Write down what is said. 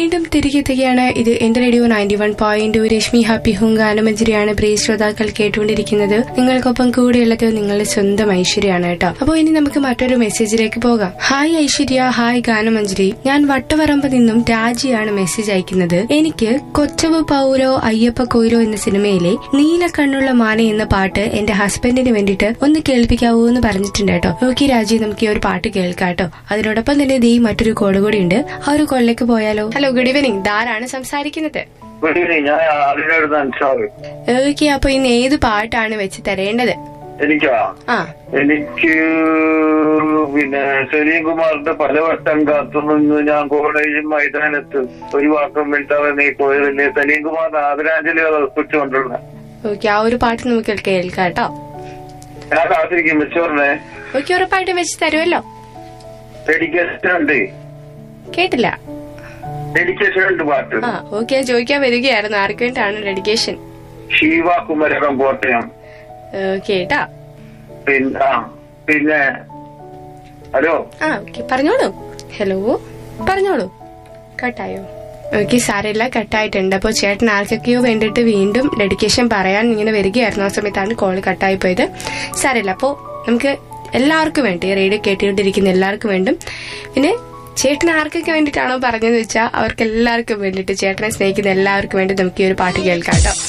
വീണ്ടും തിരികെ എത്തുകയാണ് ഇത് എന്റെ radio ninety one point Rashmi happy ഹും ഗാനമഞ്ജരിയാണ് പ്രിയ ശ്രോതാക്കൾ കേട്ടുകൊണ്ടിരിക്കുന്നത് നിങ്ങൾക്കൊപ്പം കൂടെയുള്ളത് നിങ്ങളുടെ സ്വന്തം ഐശ്വര്യാണ് കേട്ടോ അപ്പോൾ ഇനി നമുക്ക് മറ്റൊരു മെസ്സേജിലേക്ക് പോകാം ഹായ് ഐശ്വര്യ ഹായ് ഗാനമഞ്ജരി ഞാൻ വട്ടവറമ്പ് നിന്നും രാജിയാണ് മെസ്സേജ് അയക്കുന്നത് എനിക്ക് കൊച്ചവ് പൗരോ അയ്യപ്പ കൊയിലോ എന്ന സിനിമയിലെ നീല കണ്ണുള്ള മാന എന്ന പാട്ട് എന്റെ ഹസ്ബൻഡിന് വേണ്ടിയിട്ട് ഒന്ന് കേൾപ്പിക്കാവൂ എന്ന് പറഞ്ഞിട്ടുണ്ട് കേട്ടോ ഓക്കെ രാജി നമുക്ക് ഈ ഒരു പാട്ട് കേൾക്കാം കേട്ടോ അതിനോടൊപ്പം തന്നെ ദേ മറ്റൊരു കോഡ് കൂടി ഉണ്ട് ആ ഒരു കോളിലേക്ക് പോയാലോ ഹലോ ഗുഡ് ഈവനിങ് ധാരാണ് സംസാരിക്കുന്നത് ഗുഡ് ഈവനിങ് ഞാൻ അതിനടുത്ത് അൻസാറ് ഓക്കെ അപ്പൊ ഇന്ന് ഏത് പാട്ടാണ് വെച്ച് തരേണ്ടത് എനിക്കാ ആ എനിക്ക് പിന്നെ സലീം കുമാറിന്റെ പലവട്ടം കാത്തുനിന്ന് ഞാൻ കോളേജ് മൈതാനത്ത് ഒരു വാക്കം മിണ്ടാതെ നീ പോയതില്ലേ സലീം കുമാറിന്റെ ആദരാഞ്ജലി അർപ്പിച്ചുകൊണ്ടുള്ള ഓക്കെ ആ ഒരു പാട്ട് നമുക്ക് കേൾക്കാം കേട്ടോ ഞാൻ കാത്തിരിക്കും മിച്ചോറിനെ ഓക്കെ ഉറപ്പായിട്ടും വെച്ച് തരുമല്ലോ ഡെഡിക്കേഷൻ ഉണ്ട് കേട്ടില്ല ഡെഡിക്കേഷൻ ഉണ്ട് പാട്ട് ആ ഓക്കെ ചോദിക്കാൻ വരികയായിരുന്നു ആർക്ക് വേണ്ടിയാണ് ഡെഡിക്കേഷൻ ശിവ കുമരകം കോട്ടയം കേട്ടാ പിന്നെ ആ, പിന്നെ ഹലോ ആ ഓക്കെ പറഞ്ഞോളൂ ഹലോ പറഞ്ഞോളൂ കട്ടായോ ഓക്കെ സാരമില്ല കട്ടായിട്ടുണ്ട് അപ്പോൾ ചേട്ടൻ ആർക്കൊക്കെയോ വേണ്ടിയിട്ട് വീണ്ടും ഡെഡിക്കേഷൻ പറയാൻ ഇങ്ങനെ വരികയായിരുന്നു ആ സമയത്താണ് കോൾ കട്ടായി പോയത് സാരമില്ല അപ്പോൾ നമുക്ക് എല്ലാവർക്കും വേണ്ടി റേഡിയോ കേട്ടുകൊണ്ടിരിക്കുന്ന എല്ലാവർക്കും വേണ്ടും പിന്നെ ചേട്ടൻ ആർക്കൊക്കെ വേണ്ടിയിട്ടാണോ പറഞ്ഞതെന്ന് വെച്ചാൽ അവർക്ക് എല്ലാവർക്കും വേണ്ടിയിട്ട് ചേട്ടനെ സ്നേഹിക്കുന്ന എല്ലാവർക്കും വേണ്ടി നമുക്ക് ഈ ഒരു പാട്ട് കേൾക്കാം കേട്ടോ